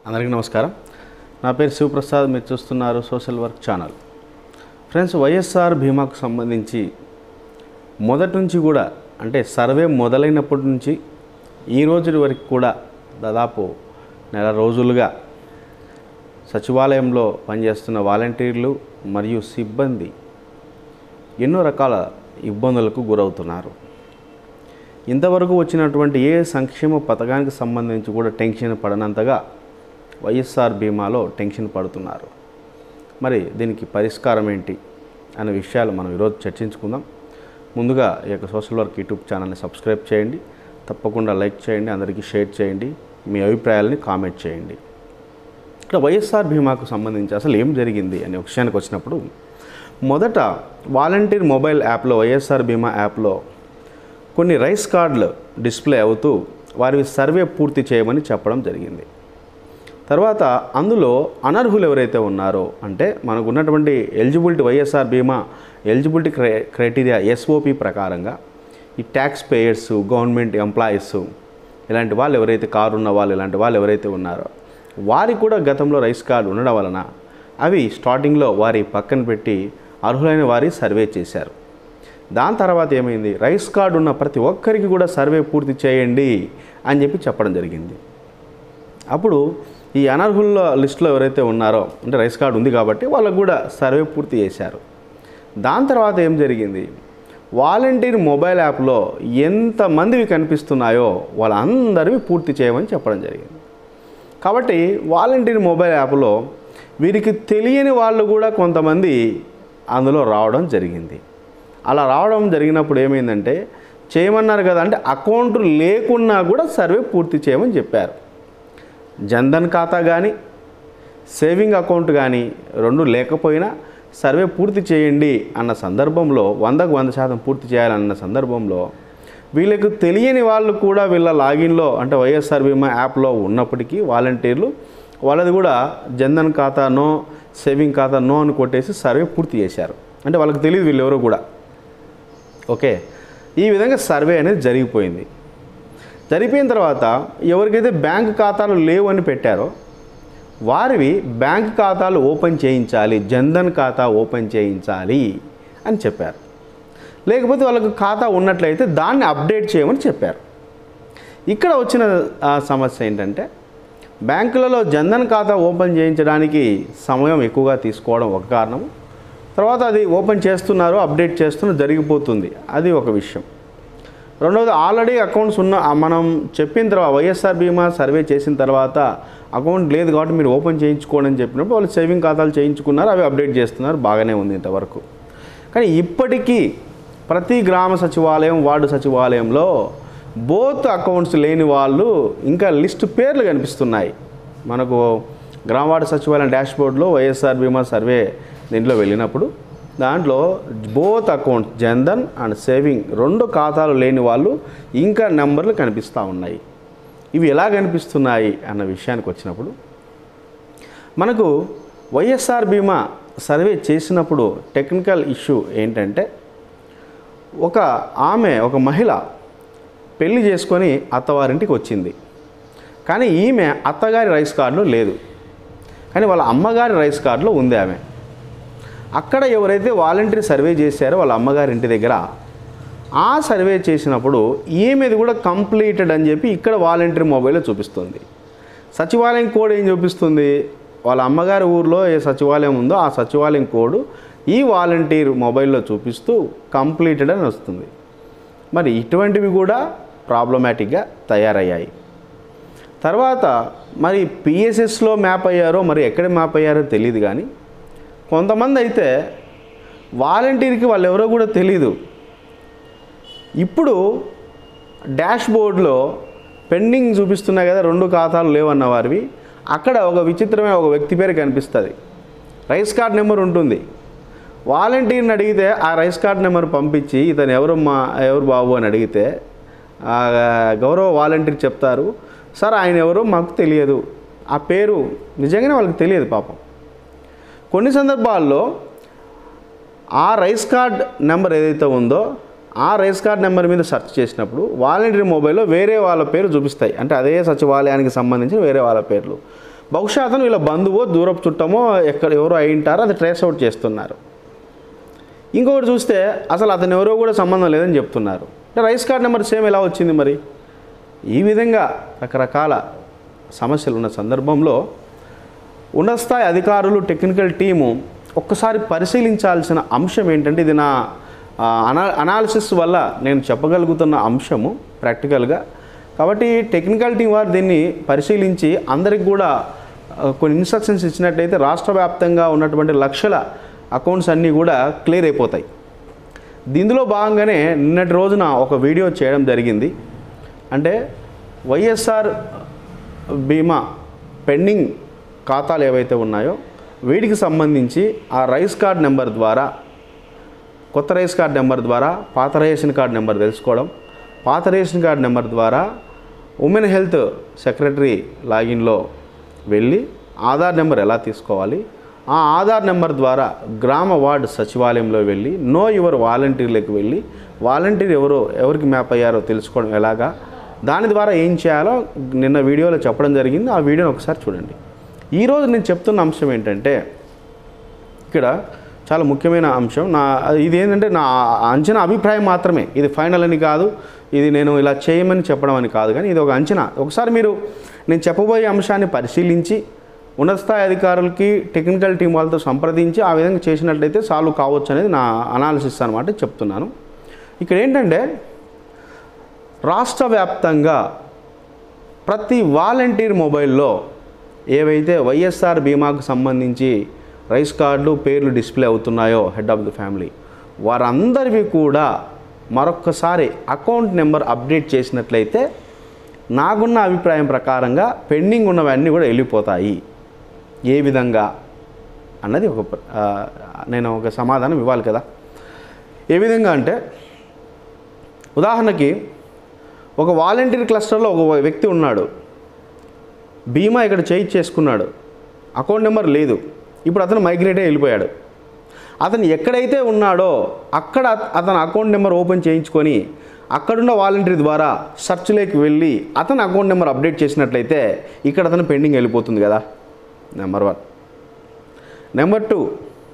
అందరికీ నమస్కారం నా పేరు శివప్రసాద్ మీరు చూస్తున్నారు social work channel friends YSR బీమాకు సంబంధించి మొదటి నుంచి కూడా అంటే సర్వే మొదలైనప్పటి నుంచి ఈ రోజు వరకు కూడా దాదాపు నెల రోజులుగా సచివాలయంలో పనిచేస్తున్న వాలంటీర్లు మరియు సిబ్బంది ఎన్నో రకాల ఇబ్బందులకు గురవుతున్నారు ఇంతవరకు వచ్చినటువంటి ఏ సంక్షేమ పథకానికి సంబంధించి కూడా టెన్షన్ పడనంతగా వైఎస్ఆర్ బీమాలో టెన్షన్ పడుతున్నారు మరి దీనికి పరిష్కారం ఏంటి అనే విషయాలు మనం ఈరోజు చర్చించుకుందాం ముందుగా ఈ యొక్క సోషల్ వర్క్ యూట్యూబ్ ఛానల్ని సబ్స్క్రైబ్ చేయండి తప్పకుండా లైక్ చేయండి అందరికీ షేర్ చేయండి మీ అభిప్రాయాలని కామెంట్ చేయండి ఇక్కడ వైఎస్ఆర్ బీమాకు సంబంధించి అసలు ఏం జరిగింది అనే విషయానికి వచ్చినప్పుడు మొదట వాలంటీర్ మొబైల్ యాప్లో వైఎస్ఆర్ బీమా యాప్లో కొన్ని రైస్ కార్డులు డిస్ప్లే అవుతూ వారి సర్వే పూర్తి చేయమని చెప్పడం జరిగింది తర్వాత అందులో అనర్హులు ఎవరైతే ఉన్నారో అంటే మనకు ఉన్నటువంటి ఎలిజిబిలిటీ వైఎస్ఆర్ బీమా ఎలిజిబిలిటీ క్రై క్రైటీరియా ఎస్ఓపి ప్రకారంగా ఈ ట్యాక్స్ పేయర్స్ గవర్నమెంట్ ఎంప్లాయీస్ ఇలాంటి వాళ్ళు ఎవరైతే కారు ఉన్న వాళ్ళు ఇలాంటి వాళ్ళు ఎవరైతే ఉన్నారో వారికి కూడా గతంలో రైస్ కార్డు ఉండడం వలన అవి స్టార్టింగ్లో వారి పక్కన పెట్టి అర్హులైన వారి సర్వే చేశారు దాని తర్వాత ఏమైంది రైస్ కార్డు ఉన్న ప్రతి ఒక్కరికి కూడా సర్వే పూర్తి చేయండి అని చెప్పి చెప్పడం జరిగింది అప్పుడు ఈ అనర్హుల లిస్టులో ఎవరైతే ఉన్నారో అంటే రైస్ కార్డు ఉంది కాబట్టి వాళ్ళకు కూడా సర్వే పూర్తి చేశారు దాని తర్వాత ఏం జరిగింది వాలంటీర్ మొబైల్ యాప్లో ఎంతమందివి కనిపిస్తున్నాయో వాళ్ళందరివి పూర్తి చేయమని చెప్పడం జరిగింది కాబట్టి వాలంటీర్ మొబైల్ యాప్లో వీరికి తెలియని వాళ్ళు కూడా కొంతమంది అందులో రావడం జరిగింది అలా రావడం జరిగినప్పుడు ఏమైందంటే చేయమన్నారు కదా అంటే అకౌంట్ లేకున్నా కూడా సర్వే పూర్తి చేయమని చెప్పారు జన్ధన్ ఖాతా కానీ సేవింగ్ అకౌంట్ కానీ రెండు లేకపోయినా సర్వే పూర్తి చేయండి అన్న సందర్భంలో వందకు వంద శాతం పూర్తి చేయాలన్న సందర్భంలో వీళ్ళకు తెలియని వాళ్ళు కూడా వీళ్ళ లాగిన్లో అంటే వైఎస్ఆర్ బీమా యాప్లో ఉన్నప్పటికీ వాలంటీర్లు వాళ్ళది కూడా జన్ధన్ ఖాతా నో సేవింగ్ ఖాతా నో అని కొట్టేసి సర్వే పూర్తి చేశారు అంటే వాళ్ళకి తెలియదు వీళ్ళు ఎవరో కూడా ఓకే ఈ విధంగా సర్వే అనేది జరిగిపోయింది జరిగిపోయిన తర్వాత ఎవరికైతే బ్యాంక్ ఖాతాలు లేవు అని పెట్టారో వారివి బ్యాంక్ ఖాతాలు ఓపెన్ చేయించాలి జన్ధన్ ఖాతా ఓపెన్ చేయించాలి అని చెప్పారు లేకపోతే వాళ్ళకు ఖాతా ఉన్నట్లయితే దాన్ని అప్డేట్ చేయమని చెప్పారు ఇక్కడ వచ్చిన ఆ, సమస్య ఏంటంటే బ్యాంకులలో జన్ధన్ ఖాతా ఓపెన్ చేయించడానికి సమయం ఎక్కువగా తీసుకోవడం ఒక కారణం తర్వాత అది ఓపెన్ చేస్తున్నారు అప్డేట్ చేస్తున్నారు జరిగిపోతుంది అది ఒక విషయం రెండవది ఆల్రెడీ అకౌంట్స్ ఉన్న ఆ మనం చెప్పిన తర్వాత వైఎస్ఆర్ బీమా సర్వే చేసిన తర్వాత అకౌంట్ లేదు కాబట్టి మీరు ఓపెన్ చేయించుకోండి అని చెప్పినప్పుడు వాళ్ళు సేవింగ్ ఖాతాలు చేయించుకున్నారు అవి అప్డేట్ చేస్తున్నారు బాగానే ఉంది ఇంతవరకు కానీ ఇప్పటికీ ప్రతి గ్రామ సచివాలయం వార్డు సచివాలయంలో బోత్ అకౌంట్స్ లేని వాళ్ళు ఇంకా లిస్ట్ పేర్లు కనిపిస్తున్నాయి మనకు గ్రామ వార్డు సచివాలయం డాష్బోర్డ్లో వైఎస్ఆర్ బీమా సర్వే దీంట్లో వెళ్ళినప్పుడు దాంట్లో both account Jan Dhan and saving రెండు ఖాతాలు లేని వాళ్ళు ఇంకా నెంబర్లు కనిపిస్తూ ఉన్నాయి ఇవి ఎలా కనిపిస్తున్నాయి అన్న విషయానికి వచ్చినప్పుడు మనకు వైఎస్ఆర్ బీమా సర్వే చేసినప్పుడు టెక్నికల్ ఇష్యూ ఏంటంటే ఒక ఆమె ఒక మహిళ పెళ్లి చేసుకొని అత్తవారింటికి వచ్చింది కానీ ఈమె అత్తగారి రైస్ కార్డులో లేదు కానీ వాళ్ళ అమ్మగారి రైస్ కార్డులో ఉంది ఆమె అక్కడ ఎవరైతే వాలంటీర్ సర్వే చేశారో వాళ్ళ అమ్మగారి ఇంటి దగ్గర ఆ సర్వే చేసినప్పుడు ఈమెది కూడా కంప్లీటెడ్ అని చెప్పి ఇక్కడ వాలంటీర్ మొబైల్లో చూపిస్తుంది సచివాలయం కోడ్ ఏం చూపిస్తుంది వాళ్ళ అమ్మగారి ఊర్లో ఏ సచివాలయం ఉందో ఆ సచివాలయం కోడ్ ఈ వాలంటీర్ మొబైల్లో చూపిస్తూ కంప్లీటెడ్ అని వస్తుంది మరి ఇటువంటివి కూడా ప్రాబ్లమాటిక్గా తయారయ్యాయి తర్వాత మరి పిఎస్ఎస్లో మ్యాప్ అయ్యారో మరి ఎక్కడ మ్యాప్ అయ్యారో తెలియదు కానీ కొంతమంది అయితే వాలంటీర్కి వాళ్ళు ఎవరో కూడా తెలీదు ఇప్పుడు డాష్ బోర్డ్లో పెండింగ్ చూపిస్తున్నాయి కదా రెండు ఖాతాలు లేవన్న వారివి అక్కడ ఒక విచిత్రమైన ఒక వ్యక్తి పేరు కనిపిస్తుంది రైస్ కార్డ్ నెంబర్ ఉంటుంది వాలంటీర్ని అడిగితే ఆ రైస్ కార్డ్ నెంబర్ పంపించి ఇతను ఎవరు మా ఎవరు బాబు అని అడిగితే ఆ గౌరవ వాలంటీర్ చెప్తారు సార్ ఆయన ఎవరో మాకు తెలియదు ఆ పేరు నిజంగానే వాళ్ళకి తెలియదు పాపం కొన్ని సందర్భాల్లో ఆ రైస్ కార్డ్ నెంబర్ ఏదైతే ఉందో ఆ రైస్ కార్డ్ నెంబర్ మీద సెర్చ్ చేసినప్పుడు వాలంటీర్ మొబైల్లో వేరే వాళ్ళ పేరు చూపిస్తాయి అంటే అదే సచివాలయానికి సంబంధించిన వేరే వాళ్ళ పేర్లు బహుశా అతను వీళ్ళ బంధువో దూరపు చుట్టమో ఎక్కడ ఎవరో అయి ఉంటారో అది ట్రేస్ అవుట్ చేస్తున్నారు ఇంకొకటి చూస్తే అసలు అతను ఎవరో కూడా సంబంధం లేదని చెప్తున్నారు అంటే రైస్ కార్డ్ నెంబర్ సేమ్ ఎలా వచ్చింది మరి ఈ విధంగా రకరకాల సమస్యలు ఉన్న సందర్భంలో ఉన్నత స్థాయి అధికారులు టెక్నికల్ టీము ఒక్కసారి పరిశీలించాల్సిన అంశం ఏంటంటే ఇది నా ఆ, అనా అనాలిసిస్ వల్ల నేను చెప్పగలుగుతున్న అంశము ప్రాక్టికల్గా కాబట్టి టెక్నికల్ టీం వారు దీన్ని పరిశీలించి అందరికి కూడా ఆ, కొన్ని ఇన్స్ట్రక్షన్స్ ఇచ్చినట్టయితే రాష్ట్ర వ్యాప్తంగా ఉన్నటువంటి లక్షల అకౌంట్స్ అన్నీ కూడా క్లియర్ అయిపోతాయి దీనిలో భాగంగానే నిన్నటి రోజున ఒక వీడియో చేయడం జరిగింది అంటే వైఎస్ఆర్ బీమా పెండింగ్ ఖాతాలు ఏవైతే ఉన్నాయో వీటికి సంబంధించి ఆ రైస్ కార్డ్ నెంబర్ ద్వారా కొత్త రేషన్ కార్డ్ నెంబర్ ద్వారా పాత రేషన్ కార్డ్ నెంబర్ తెలుసుకోవడం పాత రేషన్ కార్డ్ నెంబర్ ద్వారా ఉమెన్ హెల్త్ సెక్రటరీ లాగిన్లో వెళ్ళి ఆధార్ నెంబర్ ఎలా తీసుకోవాలి ఆ ఆధార్ నెంబర్ ద్వారా గ్రామ వార్డు సచివాలయంలో వెళ్ళి నో యువర్ వాలంటీర్లకు వెళ్ళి వాలంటీర్ ఎవరో ఎవరికి మ్యాప్ అయ్యారో తెలుసుకోవడం ఎలాగా దాని ద్వారా ఏం చేయాలో నిన్న వీడియోలో చెప్పడం జరిగింది ఆ వీడియోని ఒకసారి చూడండి ఈరోజు నేను చెప్తున్న అంశం ఏంటంటే ఇక్కడ చాలా ముఖ్యమైన అంశం నా ఇది ఏంటంటే నా అంచనా అభిప్రాయం మాత్రమే ఇది ఫైనల్ అని కాదు ఇది నేను ఇలా చేయమని చెప్పడం అని కాదు కానీ ఇది ఒక అంచనా ఒకసారి మీరు నేను చెప్పబోయే అంశాన్ని పరిశీలించి ఉన్నత స్థాయి అధికారులకి టెక్నికల్ టీం వాళ్ళతో సంప్రదించి ఆ విధంగా చేసినట్లయితే సాల్వ్ కావచ్చు అనేది నా అనాలిసిస్ అనమాట చెప్తున్నాను ఇక్కడ ఏంటంటే రాష్ట్ర వ్యాప్తంగా ప్రతి వాలంటీర్ మొబైల్లో ఏవైతే వైఎస్ఆర్ బీమాకు సంబంధించి రైస్ కార్డులు పేర్లు డిస్ప్లే అవుతున్నాయో హెడ్ ఆఫ్ ది ఫ్యామిలీ వారందరివి కూడా మరొక్కసారి అకౌంట్ నెంబర్ అప్డేట్ చేసినట్లయితే నాకున్న అభిప్రాయం ప్రకారంగా పెండింగ్ ఉన్నవన్నీ కూడా వెళ్ళిపోతాయి ఏ విధంగా అన్నది ఒక ప్ర- ఆ, నేను ఒక సమాధానం ఇవ్వాలి కదా ఏ విధంగా అంటే ఉదాహరణకి ఒక వాలంటీర్ క్లస్టర్లో ఒక వ్యక్తి ఉన్నాడు బీమా ఇక్కడ చేయించేసుకున్నాడు అకౌంట్ నెంబర్ లేదు ఇప్పుడు అతను మైగ్రేటే వెళ్ళిపోయాడు అతను ఎక్కడైతే ఉన్నాడో అక్కడ అతను అకౌంట్ నెంబర్ ఓపెన్ చేయించుకొని అక్కడున్న వాలంటీర్ ద్వారా సెర్చ్లోకి వెళ్ళి అతను అకౌంట్ నెంబర్ అప్డేట్ చేసినట్లయితే ఇక్కడ అతను పెండింగ్ వెళ్ళిపోతుంది కదా number one number two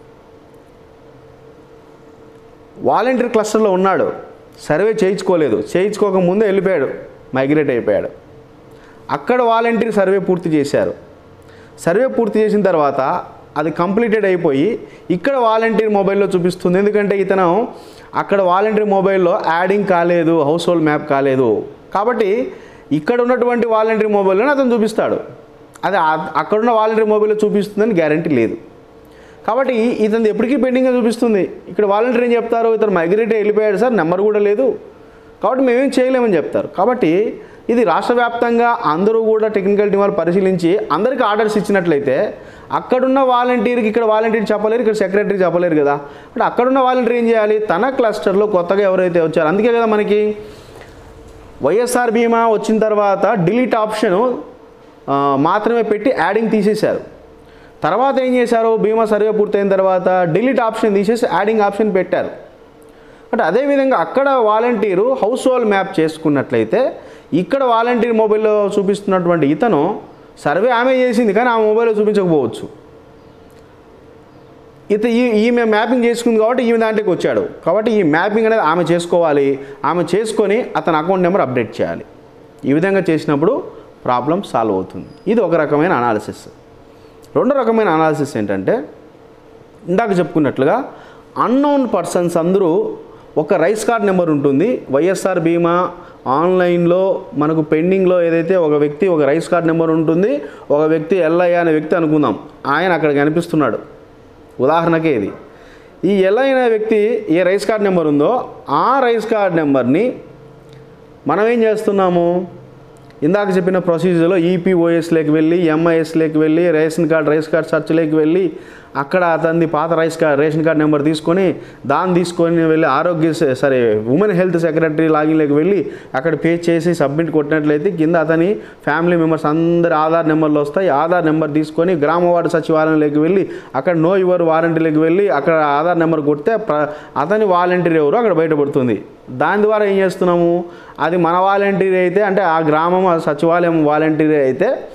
volunteer క్లస్టర్లో ఉన్నాడు సర్వే చేయించుకోలేదు చేయించుకోక ముందే వెళ్ళిపోయాడు మైగ్రేట్ అయిపోయాడు అక్కడ వాలంటీర్ సర్వే పూర్తి చేశారు సర్వే పూర్తి చేసిన తర్వాత అది కంప్లీటెడ్ అయిపోయి ఇక్కడ వాలంటీర్ మొబైల్లో చూపిస్తుంది ఎందుకంటే ఇతను అక్కడ వాలంటీర్ మొబైల్లో యాడింగ్ కాలేదు హౌస్ హోల్డ్ మ్యాప్ కాలేదు కాబట్టి ఇక్కడ ఉన్నటువంటి వాలంటీర్ మొబైల్లోనే అతను చూపిస్తాడు అది ఆ- అక్కడున్న వాలంటీర్ మొబైల్లో చూపిస్తుందని గ్యారంటీ లేదు కాబట్టి ఇతను ఎప్పటికీ పెండింగ్గా చూపిస్తుంది ఇక్కడ వాలంటీర్ ఏం చెప్తారు ఇతను మైగ్రేట్ వెళ్ళిపోయాడు సార్ నెంబర్ కూడా లేదు కాబట్టి మేమేం చేయలేమని చెప్తారు కాబట్టి ఇది రాష్ట్ర వ్యాప్తంగా అందరూ కూడా టెక్నికల్ టీం వాళ్ళు పరిశీలించి అందరికీ ఆర్డర్స్ ఇచ్చినట్లయితే అక్కడున్న వాలంటీర్కి ఇక్కడ వాలంటీర్ చెప్పలేరు ఇక్కడ సెక్రటరీ చెప్పలేరు కదా అంటే అక్కడున్న వాలంటీర్ ఏం చేయాలి తన క్లస్టర్లో కొత్తగా ఎవరైతే వచ్చారో అందుకే కదా మనకి వైఎస్ఆర్ బీమా వచ్చిన తర్వాత డిలీట్ ఆప్షన్ మాత్రమే పెట్టి యాడింగ్ తీసేశారు తర్వాత ఏం చేశారు బీమా సర్వే పూర్తయిన తర్వాత డిలీట్ ఆప్షన్ తీసేసి యాడింగ్ ఆప్షన్ పెట్టారు అంటే అదేవిధంగా అక్కడ వాలంటీరు హౌస్ హోల్డ్ మ్యాప్ చేసుకున్నట్లయితే ఇక్కడ వాలంటీర్ మొబైల్లో చూపిస్తున్నటువంటి ఇతను సర్వే ఆమె చేసింది కానీ ఆ మొబైల్లో చూపించకపోవచ్చు ఇత ఈ ఈమె మ్యాపింగ్ చేసుకుంది కాబట్టి ఈమె దాంట్లోకి వచ్చాడు కాబట్టి ఈ మ్యాపింగ్ అనేది ఆమె చేసుకోవాలి ఆమె చేసుకొని అతని అకౌంట్ నెంబర్ అప్డేట్ చేయాలి ఈ విధంగా చేసినప్పుడు ప్రాబ్లం సాల్వ్ అవుతుంది ఇది ఒక రకమైన అనాలిసిస్ రెండో రకమైన అనాలిసిస్ ఏంటంటే ఇందాక చెప్పుకున్నట్లుగా అన్నోన్ పర్సన్స్ అందరూ ఒక రైస్ కార్డ్ నెంబర్ ఉంటుంది వైఎస్ఆర్ బీమా ఆన్లైన్లో మనకు పెండింగ్లో ఏదైతే ఒక వ్యక్తి ఒక రైస్ కార్డ్ నెంబర్ ఉంటుంది ఒక వ్యక్తి ఎల్ఐ అనే వ్యక్తి అనుకుందాం ఆయన అక్కడ కనిపిస్తున్నాడు ఉదాహరణకే ఇది ఈ ఎల్ఐ అనే వ్యక్తి ఏ రైస్ కార్డ్ నెంబర్ ఉందో ఆ రైస్ కార్డ్ నెంబర్ని మనం ఏం చేస్తున్నాము ఇందాక చెప్పిన ప్రొసీజర్లో ఈపీఓఎస్లోకి వెళ్ళి ఎంఐఎస్లోకి వెళ్ళి రేషన్ కార్డ్ రైస్ కార్డ్ సర్చ్లోకి వెళ్ళి అక్కడ అతనిది పాత rice card ration card number తీసుకొని దాన్ని తీసుకొని వెళ్ళి ఆరోగ్య స- సరే ఉమెన్ హెల్త్ సెక్రటరీ లాగిన్లోకి వెళ్ళి అక్కడ పే చేసి సబ్మిట్ కొట్టినట్లయితే కింద అతని ఫ్యామిలీ మెంబర్స్ అందరి ఆధార్ నెంబర్లు వస్తాయి ఆధార్ నెంబర్ తీసుకొని గ్రామ వార్డు సచివాలయంలోకి వెళ్ళి అక్కడ నో యువర్ వారంటీలోకి వెళ్ళి అక్కడ ఆధార్ నెంబర్ కొడితే ప్ర అతని వాలంటీర్ ఎవరో అక్కడ బయటపడుతుంది దాని ద్వారా ఏం చేస్తున్నాము అది మన వాలంటీర్ అయితే అంటే ఆ గ్రామం ఆ సచివాలయం వాలంటీర్ అయితే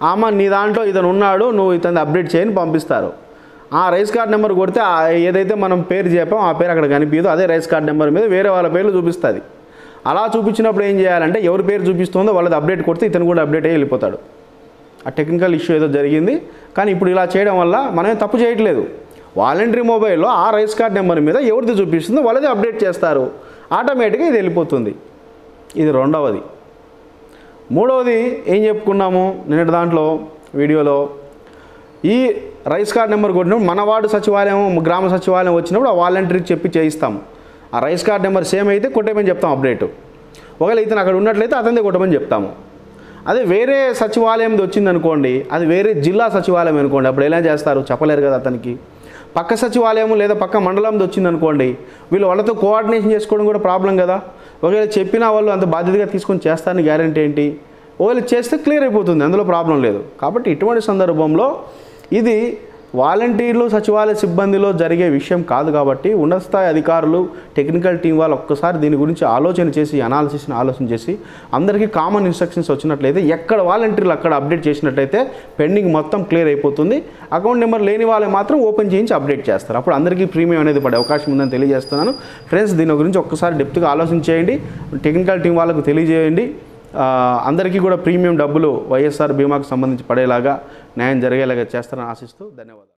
ఆమె నీ దాంట్లో ఇతను ఉన్నాడు నువ్వు ఇతను అప్డేట్ చేయని పంపిస్తారు ఆ రైస్ కార్డ్ నెంబర్ కొడితే ఆ ఏదైతే మనం పేరు చెప్పామో ఆ పేరు అక్కడ కనిపించదు అదే రైస్ కార్డ్ నెంబర్ మీద వేరే వాళ్ళ పేర్లు చూపిస్తుంది అలా చూపించినప్పుడు ఏం చేయాలంటే ఎవరి పేరు చూపిస్తుందో వాళ్ళది అప్డేట్ కొడితే ఇతను కూడా అప్డేట్ అయ్యి వెళ్ళిపోతాడు ఆ టెక్నికల్ ఇష్యూ ఏదో జరిగింది కానీ ఇప్పుడు ఇలా చేయడం వల్ల మనమే తప్పు చేయట్లేదు వాలంటరీ మొబైల్లో ఆ రైస్ కార్డ్ నెంబర్ మీద ఎవరిది చూపిస్తుందో వాళ్ళది అప్డేట్ చేస్తారు ఆటోమేటిక్గా ఇది వెళ్ళిపోతుంది ఇది రెండవది మూడవది ఏం చెప్పుకున్నాము నిన్నటి దాంట్లో వీడియోలో ఈ రైస్ కార్డ్ నెంబర్ కొట్టినప్పుడు మన వార్డు సచివాలయం గ్రామ సచివాలయం వచ్చినప్పుడు ఆ వాలంటీర్కి చెప్పి చేయిస్తాం ఆ రైస్ కార్డ్ నెంబర్ సేమ్ అయితే కొట్టేమని చెప్తాం అప్డేట్ ఒకవేళ ఇతను అక్కడ ఉన్నట్లయితే అతనిదే కొట్టమని చెప్తాము అదే వేరే సచివాలయంది వచ్చింది అనుకోండి అది వేరే జిల్లా సచివాలయం అనుకోండి అప్పుడు ఎలా చేస్తారు చెప్పలేరు కదా అతనికి పక్క సచివాలయం లేదా పక్క మండలంది వచ్చింది అనుకోండి వీళ్ళు వాళ్ళతో కోఆర్డినేషన్ చేసుకోవడం కూడా ప్రాబ్లం కదా ఒకవేళ చెప్పినా వాళ్ళు అంత బాధ్యతగా తీసుకొని చేస్తారని గ్యారంటీ ఏంటి ఒకవేళ చేస్తే క్లియర్ అయిపోతుంది అందులో ప్రాబ్లం లేదు కాబట్టి ఇటువంటి సందర్భంలో ఇది వాలంటీర్లు సచివాలయ సిబ్బందిలో జరిగే విషయం కాదు కాబట్టి ఉన్నత స్థాయి అధికారులు టెక్నికల్ టీం వాళ్ళు ఒక్కసారి దీని గురించి ఆలోచన చేసి అనాలిసిస్ని ఆలోచన చేసి అందరికీ కామన్ ఇన్స్ట్రక్షన్స్ వచ్చినట్లయితే ఎక్కడ వాలంటీర్లు అక్కడ అప్డేట్ చేసినట్లయితే పెండింగ్ మొత్తం క్లియర్ అయిపోతుంది అకౌంట్ నెంబర్ లేని వాళ్ళు మాత్రం ఓపెన్ చేయించి అప్డేట్ చేస్తారు అప్పుడు అందరికీ ప్రీమియం అనేది పడే అవకాశం ఉందని తెలియజేస్తున్నాను ఫ్రెండ్స్ దీని గురించి ఒక్కసారి డెప్త్గా ఆలోచన చేయండి టెక్నికల్ టీం వాళ్ళకు తెలియజేయండి ఆ, అందరికీ కూడా ప్రీమియం డబ్బులు వైఎస్ఆర్ బీమాకు సంబంధించి పడేలాగా న్యాయం జరిగేలాగా చేస్తారని ఆశిస్తూ ధన్యవాదాలు